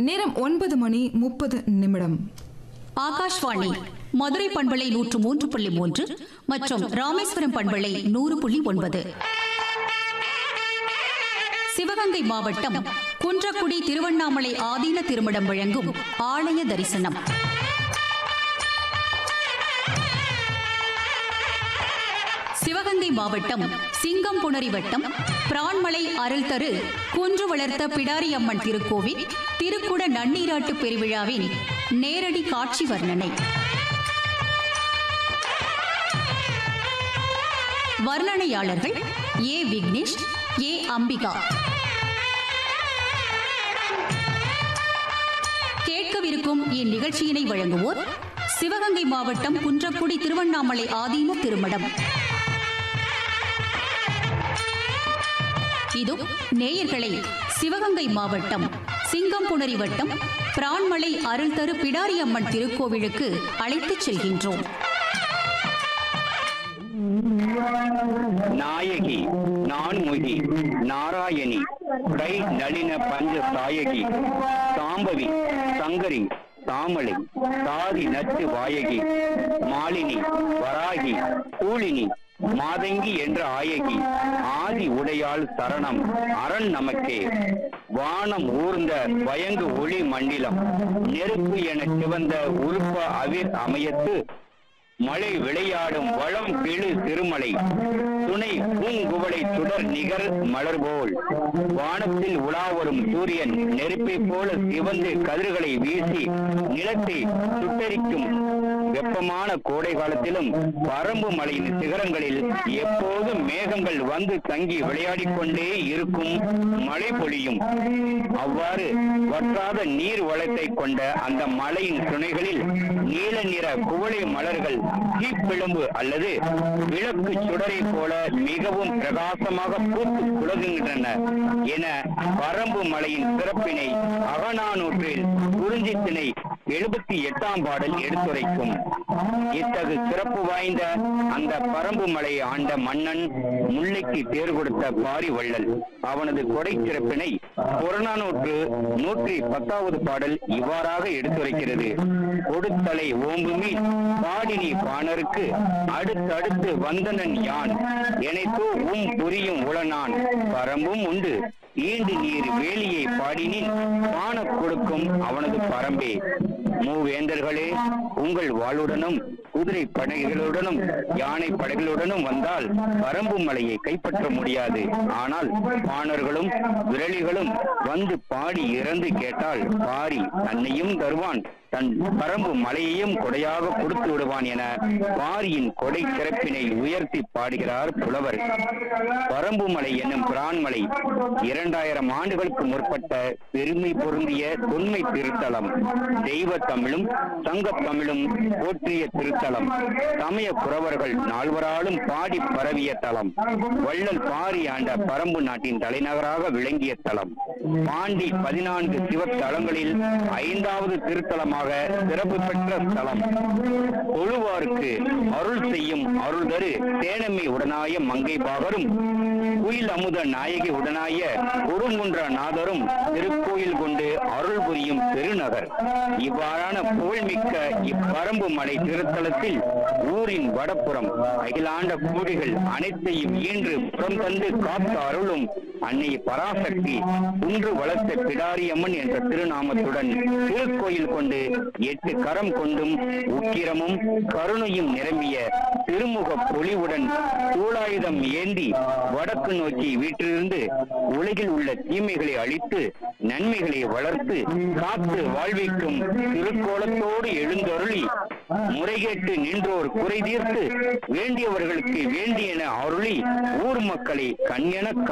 நேரம் ஒன்பது மணி முப்பது நிமிடம் ஆகாஷ்வாணி மதுரை பண்பலை நூற்று மூன்று புள்ளி மூன்று மற்றும் ராமேஸ்வரம் பண்பலை நூறு புள்ளி ஒன்பது சிவகங்கை மாவட்டம் குன்றக்குடி திருவண்ணாமலை ஆதீன திருமடம் வழங்கும் ஆலய தரிசனம் சிவகங்கை மாவட்டம் சிங்கம்புணரி வட்டம் பிரான்மலை அருள் தரு குன்று வளர்த்த பிடாரி அம்மன் திருக்கோவில் திருக்குட நன்னீராட்டு பெருவிழாவின் நேரடி காட்சி வர்ணனை வர்ணனையாளர்கள் ஏ விக்னேஷ் ஏ அம்பிகா கேட்கவிருக்கும் இந்நிகழ்ச்சியினை வழங்குவோர் சிவகங்கை மாவட்டம் குன்றக்குடி திருவண்ணாமலை ஆதீன திருமடம் இது நேயர்களை சிவகங்கை மாவட்டம் சிங்கம்புணரி வட்டம் பிரான்மலை அருள் தரு பிடாரியம்மன் திருக்கோவிலுக்கு அழைத்துச் செல்கின்றோம் நாயகி நான்முகி நாராயணி கை நளின பஞ்ச சாயகி சாம்பவி சங்கரி தாமலை சாதி நச்சு வாயகி மாலினி வராகி கூலினி மாதங்கி என்ற ஆயகி ஆதி உடையாள் சரணம் அரண் நமக்கே வானம் ஊர்ந்த வயங்கு ஒளி மண்டிலம் நெருப்பு என சிவந்த உருப்ப அவிர் அமையத்து மழை விளையாடும் வளம் பிழு திருமலை துணை பூங்குவளை சுடர் நிகர் மலர் போல் வானத்தில் உலாவரும் சூரியன் நெருப்பை போல சிவந்து கதிர்களை வீசி நிலத்தை சுட்டரிக்கும் வெப்பமான கோடை காலத்திலும் பரம்பு மலையின் சிகரங்களில் எப்போதும் மேகங்கள் வந்து தங்கி விளையாடிக் கொண்டே இருக்கும் மழை பொழியும் அவ்வாறு வற்றாத நீர் வளத்தை கொண்ட அந்த மலையின் துணைகளில் நீல நிற குவளை மலர்கள் தீப்பிழம்பு அல்லது விளக்கு சுடரை போல மிகவும் பிரகாசமாக பூத்து குலகுகின்றன என பரம்பு மலையின் சிறப்பினை அகநானூற்றில் குறிஞ்சித்திணை எழுபத்தி எட்டாம் பாடல் எடுத்துரைக்கும் இத்தகு சிறப்பு வாய்ந்த அந்த பரம்பு மலையை ஆண்ட மன்னன் முல்லைக்கு பேர் கொடுத்த பாரி வள்ளல் அவனது கொடை சிறப்பினை புறநானூற்று நூற்றி பத்தாவது பாடல் இவ்வாறாக எடுத்துரைக்கிறது கொடுத்தலை ஓம்புமி பாடினி பாணருக்கு அடுத்தடுத்து வந்தனன் யான் எனைத்தோ உம் புரியும் உளனான் பரம்பும் உண்டு ஈண்டு நீர் வேலியை பாடினின் பானக் கொடுக்கும் அவனது பரம்பே மூவேந்தர்களே உங்கள் வாளுடனும் குதிரை படைகளுடனும் யானை படைகளுடனும் வந்தால் பரம்பு மலையை கைப்பற்ற முடியாது ஆனால் பாணர்களும் விரலிகளும் வந்து பாடி இறந்து கேட்டால் பாரி தன்னையும் தருவான் தன் பரம்பு மலையையும் கொடையாக கொடுத்து விடுவான் என பாரியின் கொடை சிறப்பினை உயர்த்தி பாடுகிறார் புலவர் பரம்பு மலை என்னும் பிரான்மலை இரண்டாயிரம் ஆண்டுகளுக்கு முற்பட்ட பெருமை பொருந்திய தொன்மை திருத்தலம் தெய்வ தமிழும் சங்கத் தமிழும் போற்றிய திருத்தலம் சமய குறவர்கள் நால்வராலும் பாடி பரவிய தலம் வள்ளல் பாரி ஆண்ட பரம்பு நாட்டின் தலைநகராக விளங்கிய தலம் பாண்டி பதினான்கு சிவத்தலங்களில் ஐந்தாவது திருத்தலமாக சிறப்பு பெற்ற ஸ்தலம் தொழுவாருக்கு அருள் செய்யும் அருள் தரு தேனம்மை உடனாய மங்கை பாகரும் குயில் அமுத நாயகி உடனாய குறுங்குன்ற நாதரும் திருக்கோயில் கொண்டு அருள் புரியும் பெருநகர் இவ்வாறான புகழ்மிக்க இப்பரம்பு மலை திருத்தலத்தில் ஊரின் வடப்புறம் அகிலாண்ட கோடிகள் அனைத்தையும் ஈன்று புறம் தந்து காத்து அருளும் அன்னை பராசக்தி குன்று வளர்த்த பிடாரியம்மன் என்ற திருநாமத்துடன் திருக்கோயில் கொண்டு எட்டு கரம் கொண்டும் உக்கிரமும் கருணையும் நிரம்பிய திருமுக பொலிவுடன் சூளாயுதம் ஏந்தி வடக்கு நோக்கி வீட்டிலிருந்து உலகில் உள்ள தீமைகளை அழித்து நன்மைகளை வளர்த்து காத்து வாழ்விக்கும் திருக்கோலத்தோடு எழுந்தருளி முறைகேட்டு நின்றோர் குறை தீர்த்து வேண்டியவர்களுக்கு வேண்டியன அருளி ஊர் மக்களை கண்யென